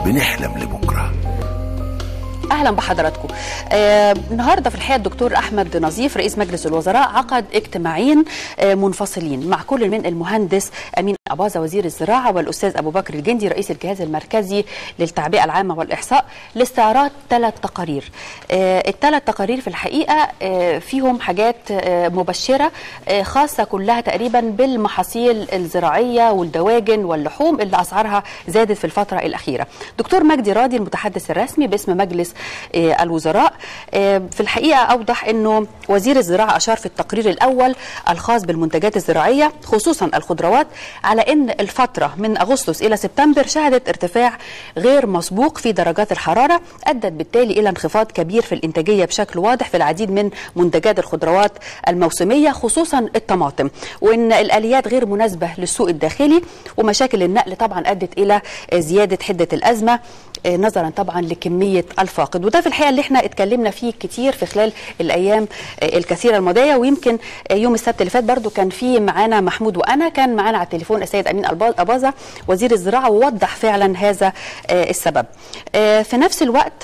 بنحلم لبكره اهلا بحضراتكم آه النهارده في الحقيقه الدكتور احمد نظيف رئيس مجلس الوزراء عقد اجتماعين آه منفصلين مع كل من المهندس امين اباظه وزير الزراعه والاستاذ ابو بكر الجندي رئيس الجهاز المركزي للتعبئه العامه والاحصاء لاستعراض ثلاث تقارير آه الثلاث تقارير في الحقيقه آه فيهم حاجات آه مبشره آه خاصه كلها تقريبا بالمحاصيل الزراعيه والدواجن واللحوم اللي اسعارها زادت في الفتره الاخيره دكتور مجدي راضي المتحدث الرسمي باسم مجلس الوزراء في الحقيقة أوضح أنه وزير الزراعة أشار في التقرير الأول الخاص بالمنتجات الزراعية خصوصا الخضروات على أن الفترة من أغسطس إلى سبتمبر شهدت ارتفاع غير مسبوق في درجات الحرارة أدت بالتالي إلى انخفاض كبير في الإنتاجية بشكل واضح في العديد من منتجات الخضروات الموسمية خصوصا الطماطم وأن الآليات غير مناسبة للسوق الداخلي ومشاكل النقل طبعا أدت إلى زيادة حدة الأزمة نظرا طبعا لكميه الفاقد وده في الحقيقه اللي احنا اتكلمنا فيه كتير في خلال الايام الكثيره الماضيه ويمكن يوم السبت اللي فات برضو كان في معانا محمود وانا كان معانا على التليفون السيد امين اباظه وزير الزراعه ووضح فعلا هذا السبب في نفس الوقت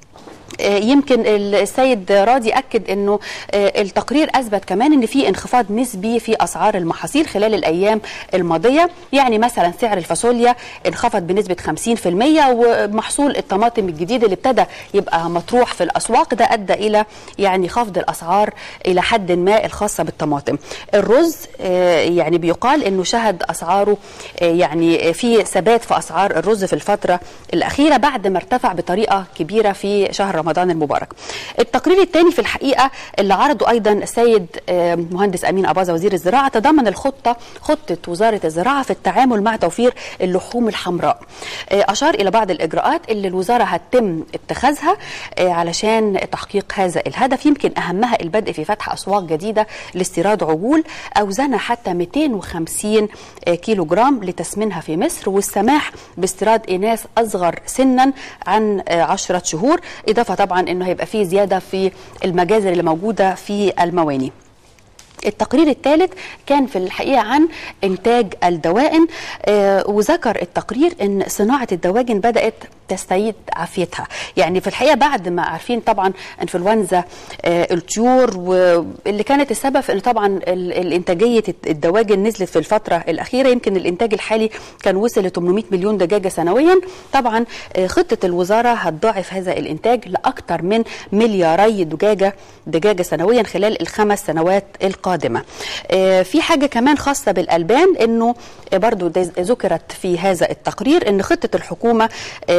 يمكن السيد راضي اكد انه التقرير اثبت كمان ان في انخفاض نسبي في اسعار المحاصيل خلال الايام الماضيه يعني مثلا سعر الفاصوليا انخفض بنسبه 50% ومحصول الطماطم الجديد اللي ابتدى يبقى مطروح في الاسواق ده ادى الى يعني خفض الاسعار الى حد ما الخاصه بالطماطم الرز يعني بيقال انه شهد اسعاره يعني في ثبات في اسعار الرز في الفتره الاخيره بعد ما ارتفع بطريقه كبيره في شهر رمضان المبارك التقرير الثاني في الحقيقه اللي عرضه ايضا السيد مهندس امين اباظه وزير الزراعه تضمن الخطه خطه وزاره الزراعه في التعامل مع توفير اللحوم الحمراء اشار الى بعض الاجراءات اللي الوزاره هتتم اتخاذها علشان تحقيق هذا الهدف يمكن اهمها البدء في فتح اسواق جديده لاستيراد عجول اوزانها حتى 250 كيلو جرام لتسمينها في مصر والسماح باستيراد اناث اصغر سنا عن 10 شهور اضافه طبعا انه هيبقى فيه زياده في المجازر اللي موجوده في المواني التقرير الثالث كان في الحقيقه عن انتاج الدواجن آه وذكر التقرير ان صناعه الدواجن بدات تستعيد عافيتها يعني في الحقيقه بعد ما عارفين طبعا انفلونزا آه الطيور واللي كانت السبب في ان طبعا الانتاجيه الدواجن نزلت في الفتره الاخيره يمكن الانتاج الحالي كان وصل ل 800 مليون دجاجه سنويا طبعا آه خطه الوزاره هتضاعف هذا الانتاج لاكثر من ملياري دجاجه دجاجه سنويا خلال الخمس سنوات القادمه القادمة في حاجة كمان خاصة بالألبان أنه برضو ذكرت في هذا التقرير أن خطة الحكومة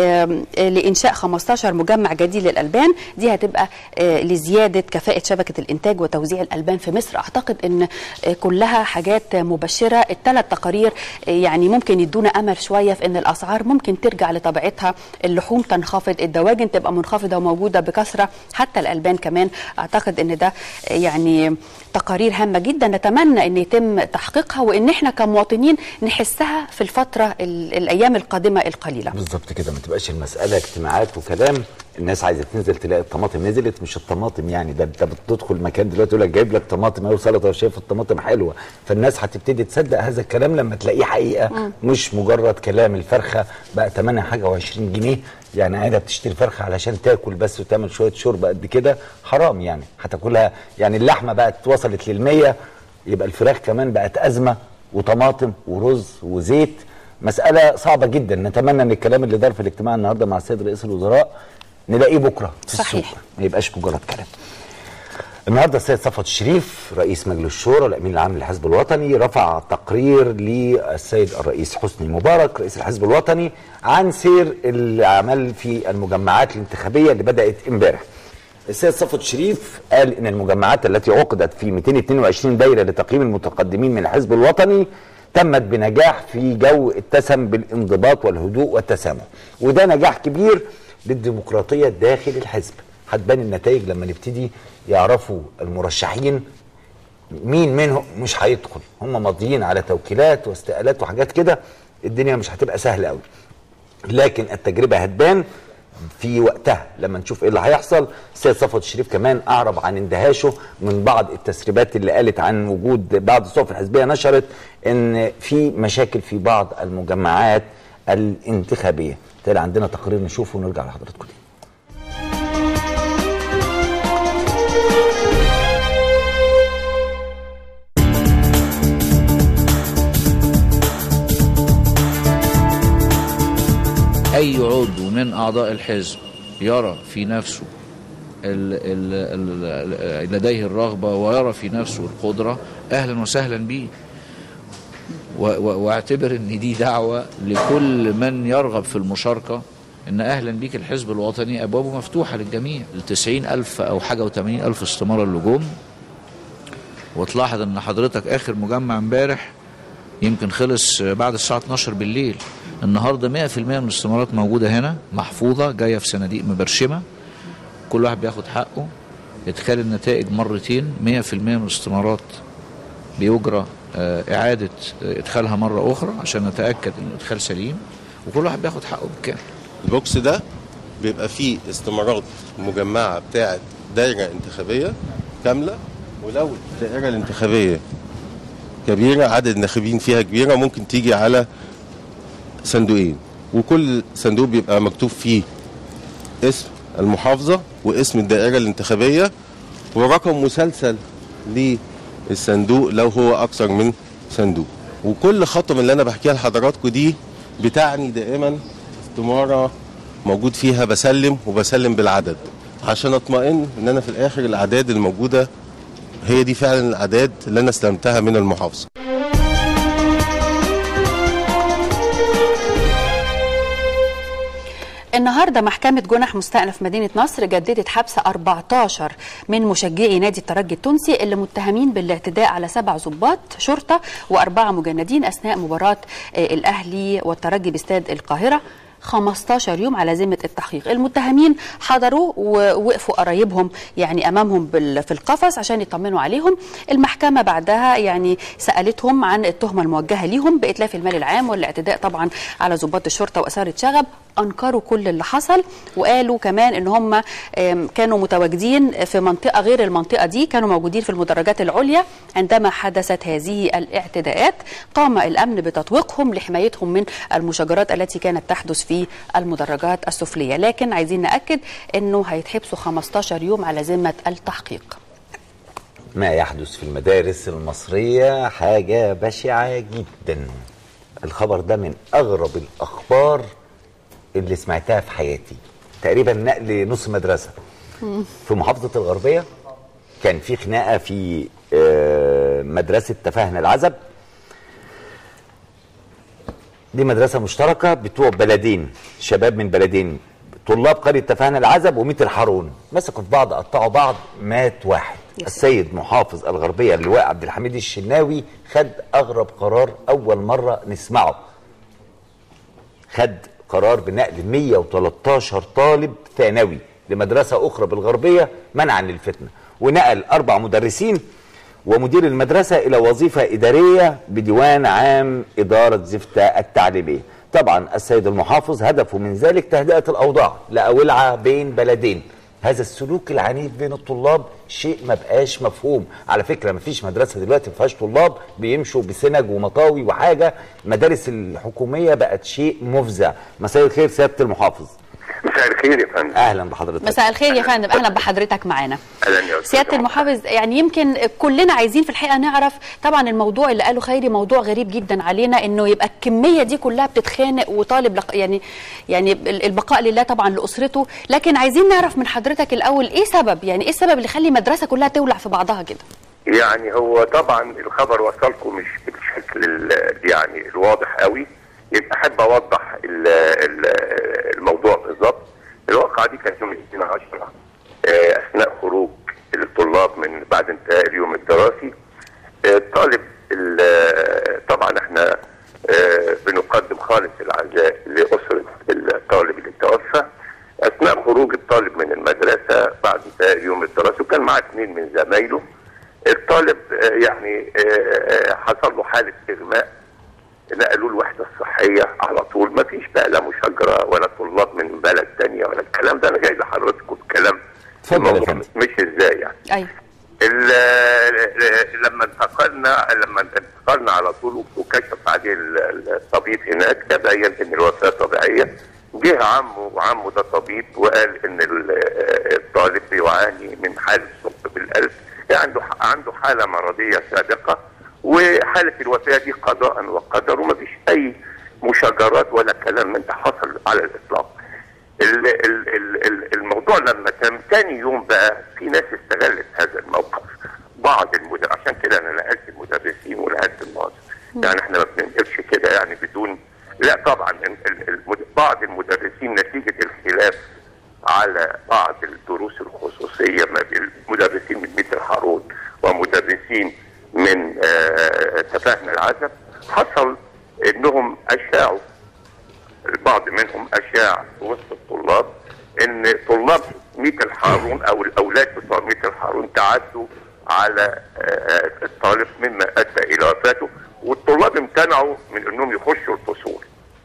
لإنشاء 15 مجمع جديد للألبان دي هتبقى لزيادة كفاءة شبكة الإنتاج وتوزيع الألبان في مصر أعتقد أن كلها حاجات مبشرة الثلاث تقارير يعني ممكن يدونا أمل شوية في أن الأسعار ممكن ترجع لطبيعتها اللحوم تنخفض الدواجن تبقى منخفضة وموجودة بكثرة حتى الألبان كمان أعتقد أن ده يعني تقارير هامة جدا نتمنى أن يتم تحقيقها وأن احنا كمواطنين نحسها في الفترة الأيام القادمة القليلة بالظبط كده ما تبقاش المسألة اجتماعات وكلام الناس عايزه تنزل تلاقي الطماطم نزلت مش الطماطم يعني ده انت بتدخل مكان دلوقتي يقول لك جايب لك طماطم او سلطه وشايف الطماطم حلوه فالناس هتبتدي تصدق هذا الكلام لما تلاقيه حقيقه م. مش مجرد كلام الفرخه بقى ثمنها حاجه و20 جنيه يعني قاعده بتشتري فرخه علشان تاكل بس وتعمل شويه شرب قد كده حرام يعني هتاكلها يعني اللحمه بقت وصلت لل100 يبقى الفراخ كمان بقت ازمه وطماطم ورز وزيت مساله صعبه جدا نتمنى ان الكلام اللي دار في الاجتماع النهارده مع السيد رئيس الوزراء نلاقيه بكره في صحيح. السوق ما يبقاش مجرد كلام النهارده السيد صفوت الشريف رئيس مجلس الشورى الامين العام للحزب الوطني رفع تقرير للسيد الرئيس حسني مبارك رئيس الحزب الوطني عن سير الاعمال في المجمعات الانتخابيه اللي بدات امبارح السيد صفوت الشريف قال ان المجمعات التي عقدت في 222 دايره لتقييم المتقدمين من الحزب الوطني تمت بنجاح في جو اتسم بالانضباط والهدوء والتسامح وده نجاح كبير للديمقراطيه داخل الحزب هتبان النتائج لما نبتدي يعرفوا المرشحين مين منهم مش هيدخل هم ماضيين على توكيلات واستقالات وحاجات كده الدنيا مش هتبقى سهله قوي لكن التجربه هتبان في وقتها لما نشوف ايه اللي هيحصل السيد صفوت الشريف كمان اعرب عن اندهاشه من بعض التسريبات اللي قالت عن وجود بعض الصحف الحزبيه نشرت ان في مشاكل في بعض المجمعات الانتخابيه بالتالي عندنا تقرير نشوفه ونرجع لحضراتكم تاني أي عضو من أعضاء الحزب يرى في نفسه ال ال ال لديه الرغبة ويرى في نفسه القدرة أهلا وسهلا به و- و- واعتبر ان دي دعوة لكل من يرغب في المشاركة ان اهلا بيك الحزب الوطني ابوابه مفتوحة للجميع التسعين الف او حاجة وثمانين الف استمارة اللي جم وتلاحظ ان حضرتك اخر مجمع امبارح يمكن خلص بعد الساعة 12 بالليل النهاردة 100% من الاستمارات موجودة هنا محفوظة جاية في صناديق مبرشمة كل واحد بياخد حقه ادخال النتائج مرتين 100% من الاستمارات بيجرى آه، إعادة آه، إدخالها مرة أخرى عشان نتأكد إن الإدخال سليم وكل واحد بياخد حقه بالكامل البوكس ده بيبقى فيه استمارات مجمعة بتاعة دايرة انتخابية كاملة ولو الدائرة الانتخابية كبيرة عدد الناخبين فيها كبيرة ممكن تيجي على صندوقين وكل صندوق بيبقى مكتوب فيه اسم المحافظة واسم الدائرة الانتخابية ورقم مسلسل للصندوق لو هو أكثر من صندوق وكل خطوة من اللي أنا بحكيها لحضراتكم دي بتعني دائما استمارة موجود فيها بسلم وبسلم بالعدد عشان اطمئن ان انا في الاخر الاعداد الموجوده هي دي فعلا الاعداد اللي انا استلمتها من المحافظه النهارده محكمة جنح مستأنف مدينة نصر جددت حبس 14 من مشجعي نادي الترجي التونسي اللي متهمين بالاعتداء على سبع ضباط شرطة وأربعة مجندين أثناء مباراة آه، الأهلي والترجي باستاد القاهرة 15 يوم على ذمة التحقيق المتهمين حضروا ووقفوا قرايبهم يعني أمامهم بال- في القفص عشان يطمنوا عليهم المحكمة بعدها يعني سألتهم عن التهمة الموجهة ليهم بإتلاف المال العام والاعتداء طبعا على ضباط الشرطة وإثارة شغب أنكروا كل اللي حصل وقالوا كمان إن هم آم، كانوا متواجدين في منطقة غير المنطقة دي كانوا موجودين في المدرجات العليا عندما حدثت هذه الاعتداءات قام الأمن بتطويقهم لحمايتهم من المشاجرات التي كانت تحدث في المدرجات السفلية لكن عايزين نأكد أنه هيتحبسوا 15 يوم على ذمة التحقيق ما يحدث في المدارس المصرية حاجة بشعة جدا الخبر ده من أغرب الأخبار اللي سمعتها في حياتي تقريبا نقل نص مدرسة في محافظة الغربية كان في خناقة في آه، مدرسة تفاهن العزب دي مدرسة مشتركة بتوع بلدين شباب من بلدين طلاب قرية تفاهن العزب وميت الحارون مسكوا في بعض قطعوا بعض مات واحد يا السيد محافظ الغربية اللواء عبد الحميد الشناوي خد أغرب قرار أول مرة نسمعه خد قرار بنقل 113 طالب ثانوي لمدرسة أخرى بالغربية منعا للفتنة ونقل أربع مدرسين ومدير المدرسة إلى وظيفة إدارية بديوان عام إدارة زفتة التعليمية طبعا السيد المحافظ هدفه من ذلك تهدئة الأوضاع لأولعة بين بلدين هذا السلوك العنيف بين الطلاب شيء ما بقاش مفهوم على فكرة ما فيش مدرسة دلوقتي ما فيهاش طلاب بيمشوا بسنج ومطاوي وحاجة المدارس الحكومية بقت شيء مفزع مساء الخير سيادة المحافظ مساء الخير يا فندم أهلا بحضرتك مساء الخير يا فندم اهلا بحضرتك معانا اهلا يا استاذ سياده المحافظ يعني يمكن كلنا عايزين في الحقيقه نعرف طبعا الموضوع اللي قاله خيري موضوع غريب جدا علينا انه يبقى الكميه دي كلها بتتخانق وطالب لق... يعني يعني ال- البقاء لله طبعا لاسرته لكن عايزين نعرف من حضرتك الاول ايه سبب يعني ايه السبب اللي يخلي المدرسه كلها تولع في بعضها كده يعني هو طبعا الخبر وصلكم مش بالشكل ال- يعني الواضح قوي يبقى احب اوضح ال- ال- الموضوع بالظبط الواقعه دي كانت يوم 2 10 آه، اثناء خروج الطلاب من بعد انتهاء اليوم الدراسي آه، الطالب ال- طبعا احنا آه، بنقدم خالص العزاء لاسره الطالب اللي توفى اثناء خروج الطالب من المدرسه بعد انتهاء اليوم الدراسي وكان معاه اثنين من زمايله الطالب آه، يعني آه، آه، حصل له حاله اغماء نقلوه الوحده الصحيه على طول ما فيش بقى لا مشاجره ولا طلاب من بلد تانية ولا الكلام ده انا جاي لحضرتكم الكلام اتفضل يا الموضوع فندم. مش ازاي يعني ايوه ال- لما انتقلنا لما انتقلنا على طول وكشف عليه ال- الطبيب هناك تبين ان الوفاه طبيعيه جه وعمه ده طبيب وقال ان ال- آه، الطالب بيعاني من حاله ثقب بالقلب يعني عنده عنده حاله مرضيه سابقه وحاله الوفاه دي قضاء وقدر ومفيش اي مشاجرات ولا كلام من ده حصل على الاطلاق. ال- ال- ال- ال- الموضوع لما تم تاني يوم بقى في ناس استغلت هذا الموقف بعض المدرسين عشان كده انا نقلت المدرسين ونقلت الناظر يعني احنا ما بننقلش كده يعني بدون لا طبعا ال- ال- المد- بعض المدرسين نتيجه الخلاف على بعض الدروس الخصوصيه ما بين مدرسين من مثل هارون ومدرسين من آه، تفاهم العزب حصل انهم اشاعوا البعض منهم اشاع وسط الطلاب ان طلاب ميت هارون او الاولاد بتوع ميت هارون تعدوا على آه، الطالب مما ادى الى وفاته والطلاب امتنعوا من انهم يخشوا الفصول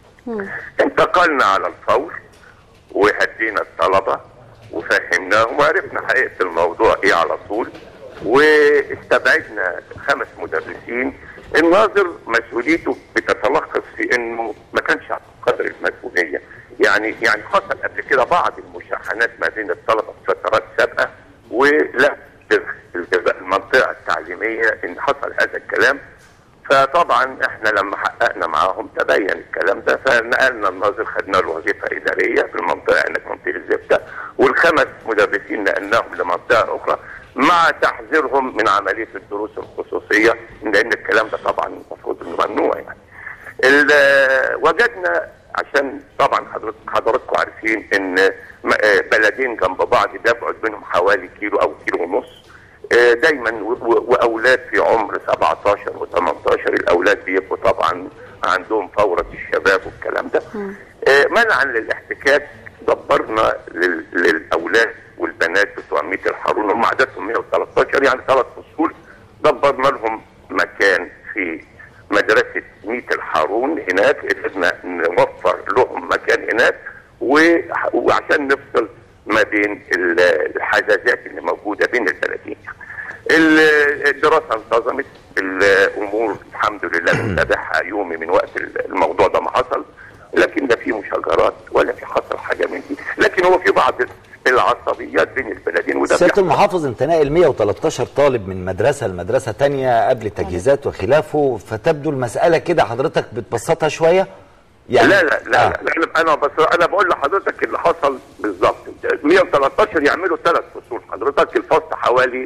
انتقلنا على الفور وهدينا الطلبه وفهمناهم وعرفنا حقيقه الموضوع ايه على طول واستبعدنا خمس مدرسين الناظر مسؤوليته بتتلخص في انه ما كانش على قدر المسؤوليه يعني يعني حصل قبل كده بعض المشاحنات ما بين الطلبه في فترات سابقه ولا الجزاء المنطقه التعليميه ان حصل هذا الكلام فطبعا احنا لما حققنا معاهم تبين الكلام ده فنقلنا الناظر خدنا له وظيفه اداريه في المنطقه هناك منطقه الزبده والخمس مدرسين نقلناهم لمنطقه اخرى مع تحذيرهم من عمليه الدروس الخصوصيه لان الكلام ده طبعا المفروض انه ممنوع يعني. ال- وجدنا عشان طبعا حضرتك حضراتكم عارفين ان م- آه بلدين جنب بعض بيبعد بينهم حوالي كيلو او كيلو ونص آه دايما و- و- واولاد في عمر 17 و18 الاولاد بيبقوا طبعا عندهم فوره الشباب والكلام ده آه منعا للاحتكاك دبرنا لل- للاولاد والبنات بتوع ميت الحارون هم عددهم 113 يعني ثلاث فصول دبرنا لهم مكان في مدرسة ميت الحارون هناك قدرنا نوفر لهم مكان هناك و- وعشان نفصل ما بين ال- الحجازات اللي موجودة بين البلدين ال- الدراسة انتظمت الأمور الحمد لله بنتابعها يومي من وقت الموضوع ده ما حصل لكن ده في مشاجرات ولا في حصل حاجة من دي لكن هو في بعض العصبيات بين البلدين وده سياده بيحصل. المحافظ انت ناقل 113 طالب من مدرسه لمدرسه تانية قبل تجهيزات وخلافه فتبدو المساله كده حضرتك بتبسطها شويه لا لا لا, آه. لا, لا انا بس انا بقول لحضرتك اللي حصل بالظبط 113 يعملوا ثلاث فصول حضرتك الفصل حوالي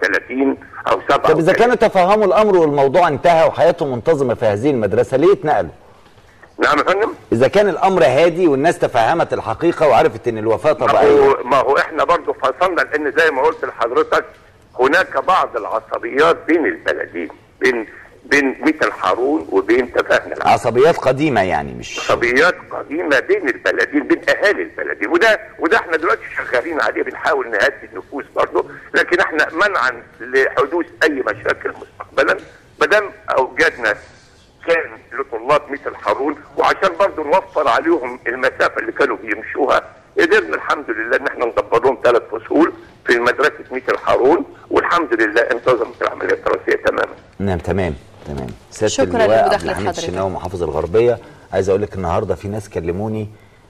36 او 7 طب اذا كانوا تفهموا الامر والموضوع انتهى وحياتهم منتظمه في هذه المدرسه ليه اتنقلوا؟ نعم يا فندم اذا كان الامر هادي والناس تفهمت الحقيقه وعرفت ان الوفاه ما طبيعيه هو ما هو احنا برضه فصلنا لان زي ما قلت لحضرتك هناك بعض العصبيات بين البلدين بين بين ميت الحارون وبين تفاهنا العالم. عصبيات قديمه يعني مش عصبيات قديمه بين البلدين بين اهالي البلدين وده وده احنا دلوقتي شغالين عليه بنحاول نهدي النفوس برضه لكن احنا منعا لحدوث اي مشاكل مستقبلا ما دام اوجدنا كان لطلاب مثل حارون وعشان برضه نوفر عليهم المسافه اللي كانوا بيمشوها قدرنا الحمد لله ان احنا ندبر لهم ثلاث فصول في مدرسه مثل حارون والحمد لله انتظمت العمليه الدراسيه تماما. نعم تمام تمام سياده شكراً اللواء عبد لمداخلة الحميد حضرتك. الشناوي محافظ الغربيه عايز اقول لك النهارده في ناس كلموني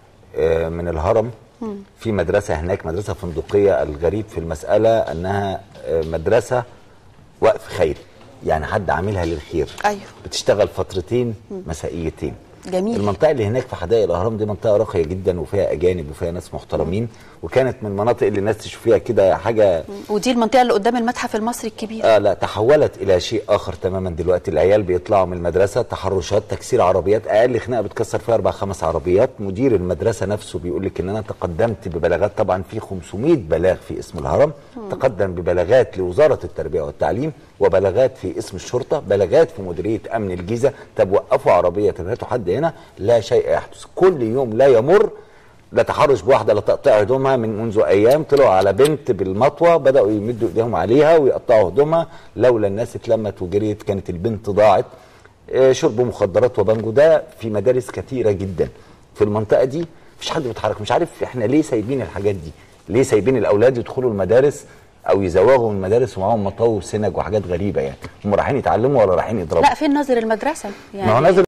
آه، من الهرم في مدرسه هناك مدرسه فندقيه الغريب في المساله انها آه، مدرسه وقف خيري يعني حد عاملها للخير أيوه. بتشتغل فترتين مسائيتين جميل. المنطقه اللي هناك في حدائق الاهرام دي منطقه راقيه جدا وفيها اجانب وفيها ناس محترمين وكانت من المناطق اللي الناس تشوف فيها كده حاجه ودي المنطقه اللي قدام المتحف المصري الكبير آه لا تحولت الى شيء اخر تماما دلوقتي العيال بيطلعوا من المدرسه تحرشات تكسير عربيات اقل خناقه بتكسر فيها اربع خمس عربيات مدير المدرسه نفسه بيقول لك ان انا تقدمت ببلاغات طبعا في 500 بلاغ في اسم الهرم تقدم ببلاغات لوزاره التربيه والتعليم وبلاغات في اسم الشرطه بلاغات في مديريه امن الجيزه طب وقفوا عربيه طب هاتوا حد هنا لا شيء يحدث كل يوم لا يمر لا تحرش بواحده لا تقطيع هدومها من منذ ايام طلعوا على بنت بالمطوه بداوا يمدوا ايديهم عليها ويقطعوا هدومها لولا الناس اتلمت وجريت كانت البنت ضاعت آه، شربوا مخدرات وبنجو ده في مدارس كثيره جدا في المنطقه دي مفيش حد بيتحرك مش عارف احنا ليه سايبين الحاجات دي ليه سايبين الاولاد يدخلوا المدارس او يزوغوا من المدارس ومعاهم مطاوي وسنج وحاجات غريبه يعني هم رايحين يتعلموا ولا رايحين يضربوا لا فين ناظر المدرسه يعني ما هو نازل